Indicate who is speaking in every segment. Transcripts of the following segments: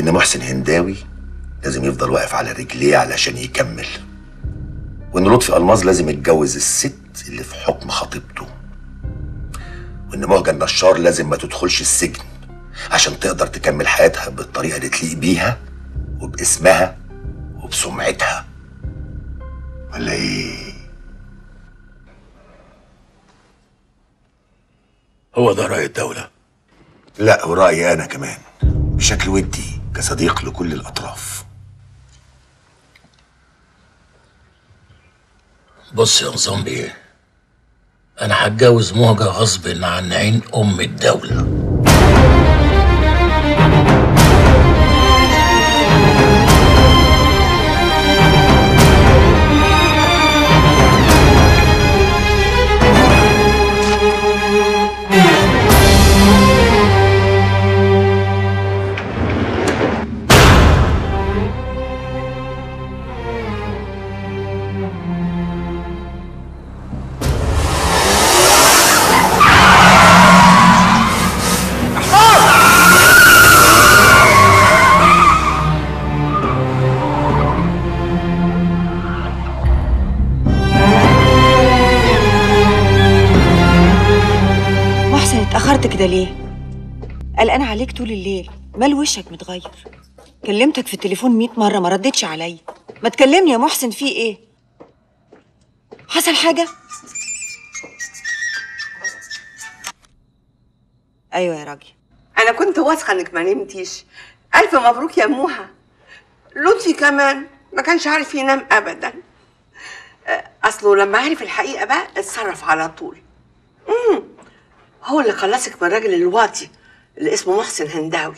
Speaker 1: ان محسن هنداوي لازم يفضل واقف على رجليه علشان يكمل وان لطفي الماظ لازم يتجوز الست اللي في حكم خطيبته وان مهجة النشار لازم ما تدخلش السجن عشان تقدر تكمل حياتها بالطريقه اللي تليق بيها وباسمها وبسمعتها ولا ايه
Speaker 2: هو ده رأي الدولة
Speaker 1: لا ورأيي أنا كمان بشكل ودي كصديق لكل الأطراف
Speaker 2: بص يا نظام بيه أنا هتجوز مهجة غصب عن عين أم الدولة
Speaker 3: محسن اتأخرت كده ليه؟ قلقان عليك طول الليل مال وشك متغير كلمتك في التليفون مئة مرة ما ردتش عليا ما تكلمني يا محسن في ايه؟ حصل حاجة؟ ايوه يا راجل
Speaker 4: انا كنت واثقه انك ما نمتيش الف مبروك يا موها لطفي كمان ما كانش عارف ينام ابدا آه، اصله لما عرف الحقيقه بقى اتصرف على طول امم هو اللي خلصك من الراجل الواطي اللي اسمه محسن هنداوي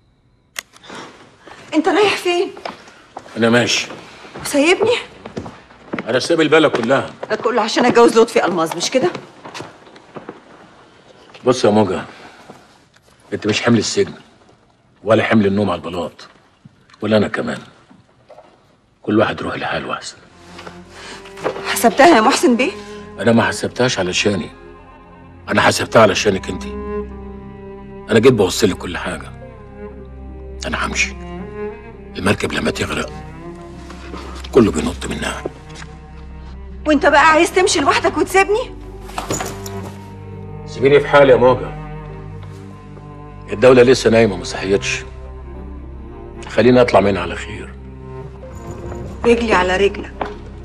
Speaker 3: انت رايح فين؟
Speaker 2: أنا ماشي
Speaker 3: وسايبني؟
Speaker 2: أنا سايب البلد كلها
Speaker 3: ده كله عشان اتجوز لطفي الماظ مش كده؟
Speaker 2: بص يا موجة أنت مش حمل السجن ولا حمل النوم على البلاط ولا أنا كمان كل واحد يروح لحاله أحسن
Speaker 3: حسبتها يا محسن بيه؟
Speaker 2: أنا ما حسبتهاش علشاني أنا حسبتها علشانك أنت أنا جيت بوصلك كل حاجة أنا همشي المركب لما تغرق كله بينط منها
Speaker 3: وانت بقى عايز تمشي لوحدك وتسيبني؟
Speaker 2: سيبيني في حالي يا موجة الدولة لسه نايمة ما صحيتش خليني أطلع منها على خير
Speaker 3: رجلي على رجلك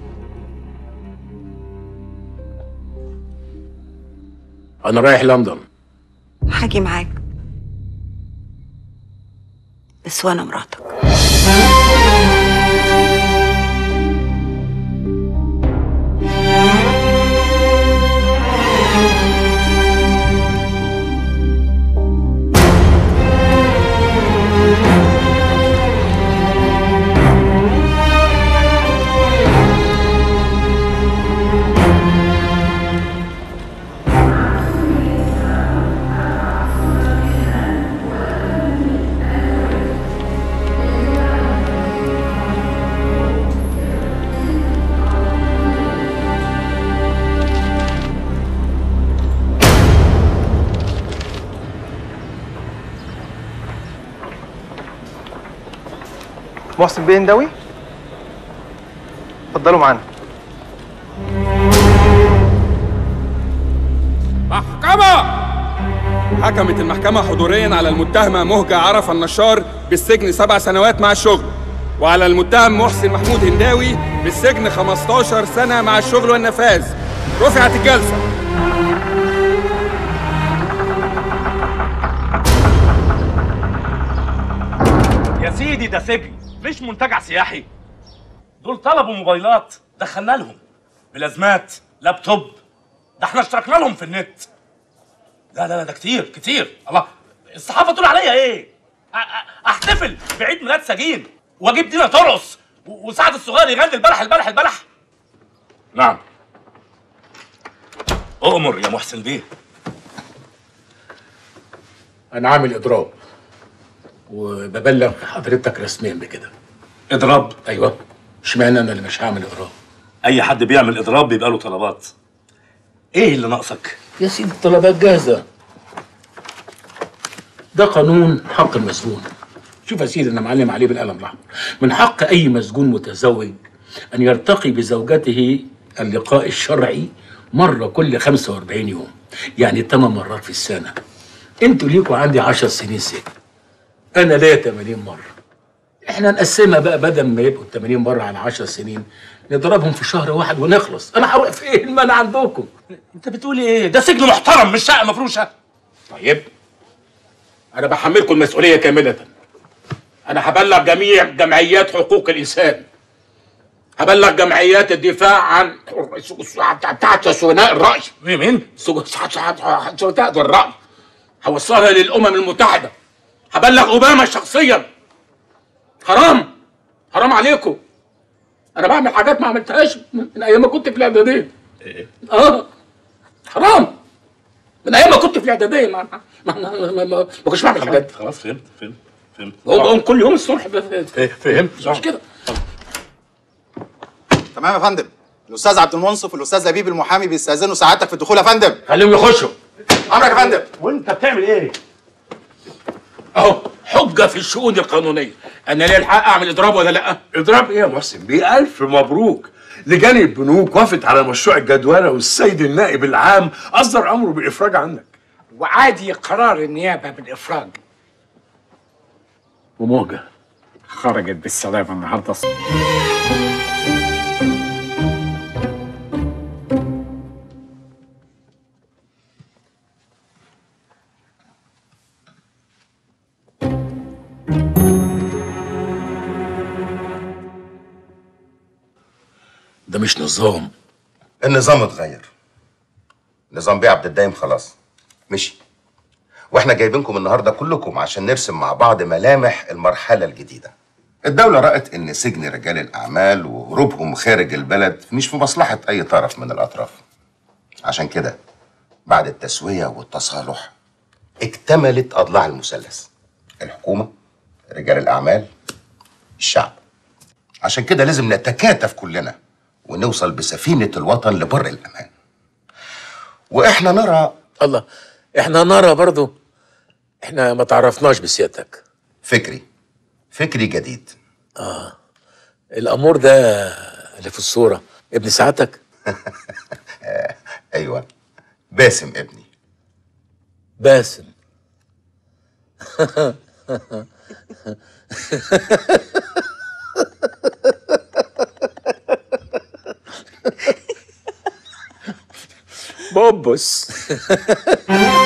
Speaker 2: أنا رايح لندن
Speaker 3: هاجي معاك بس وانا مراتك
Speaker 5: محسن بيه هنداوي اتفضلوا معانا
Speaker 6: محكمة حكمت المحكمة حضوريا على المتهمة مهجة عرفة النشار بالسجن سبع سنوات مع الشغل وعلى المتهم محسن محمود هنداوي بالسجن 15 سنة مع الشغل والنفاذ رفعت الجلسة
Speaker 7: يا سيدي ده سجن مش منتجع سياحي دول طلبوا موبايلات دخلنا لهم بلازمات لابتوب ده احنا اشتركنا لهم في النت لا لا لا ده كتير كتير الله الصحافه تقول عليا ايه أ- أ- احتفل بعيد ميلاد سجين واجيب دينا ترقص و- وسعد الصغير يغني البلح البلح البلح نعم اؤمر يا محسن بيه
Speaker 2: أنا عامل إضراب وببلغ حضرتك رسميا بكده
Speaker 7: اضراب
Speaker 2: أيوه اشمعنى أنا اللي مش هعمل إضراب
Speaker 7: اي حد بيعمل اضراب بيبقى له طلبات ايه اللي ناقصك
Speaker 2: يا سيدي الطلبات جاهزة ده قانون حق المسجون شوف يا سيدي انا معلم عليه بالقلم الاحمر من حق اي مسجون متزوج ان يرتقي بزوجته اللقاء الشرعي مره كل 45 يوم يعني 8 مرات في السنه انتوا ليكوا عندي 10 سنين سجن انا ليا 80 مره احنا نقسمها بقى بدل ما يبقوا 80 مره على 10 سنين نضربهم في شهر واحد ونخلص انا هروح فين ما انا عندكم
Speaker 7: انت بتقول ايه ده سجن محترم مش شقه مفروشه
Speaker 2: طيب انا بحملكم المسؤوليه كامله انا هبلغ جميع جمعيات حقوق الانسان هبلغ جمعيات الدفاع عن بتاعت سجناء الراي
Speaker 7: مين مين
Speaker 2: سجناء الراي هوصلها للامم المتحده هبلغ اوباما شخصيا حرام حرام عليكم انا بعمل حاجات ما عملتهاش من من ايام ما كنت في الاعداديه اه حرام من ايام ما كنت في الاعداديه ما ما ما, ما, ما, ما كنتش بعمل الحاجات دي
Speaker 7: خلاص فهمت فهمت فهمت
Speaker 2: بقوم بقوم كل يوم الصبح ب-
Speaker 7: إيه، فهمت
Speaker 2: مش كده
Speaker 5: تمام يا فندم الاستاذ عبد المنصف والاستاذ لبيب المحامي بيستاذنوا سعادتك في الدخول يا فندم
Speaker 2: خليهم يخشوا
Speaker 5: امرك يا فندم
Speaker 7: وانت بتعمل ايه
Speaker 2: اهو حجه في الشؤون القانونيه انا ليه الحق اعمل اضراب ولا لا
Speaker 8: اضراب ايه يا محسن بيه الف مبروك لجان البنوك وافت على مشروع الجدولة والسيد النائب العام اصدر امره بالافراج عنك
Speaker 9: وعادي قرار النيابة بالإفراج
Speaker 2: وموجه
Speaker 9: خرجت بالسلامة النهاردة
Speaker 2: ده مش نظام
Speaker 1: النظام اتغير نظام بيه عبد الدايم خلاص مشي واحنا جايبينكم النهارده كلكم عشان نرسم مع بعض ملامح المرحله الجديده الدولة رأت إن سجن رجال الأعمال وهروبهم خارج البلد مش في مصلحة أي طرف من الأطراف. عشان كده بعد التسوية والتصالح اكتملت أضلاع المثلث. الحكومة، رجال الأعمال، الشعب. عشان كده لازم نتكاتف كلنا ونوصل بسفينة الوطن لبر الأمان. وإحنا نرى
Speaker 2: الله احنا نرى برضو احنا ما تعرفناش بسيادتك
Speaker 1: فكري فكري جديد
Speaker 2: الامور ده اللي في الصوره ابن سعادتك
Speaker 1: أيوة باسم ابني
Speaker 2: باسم بوبس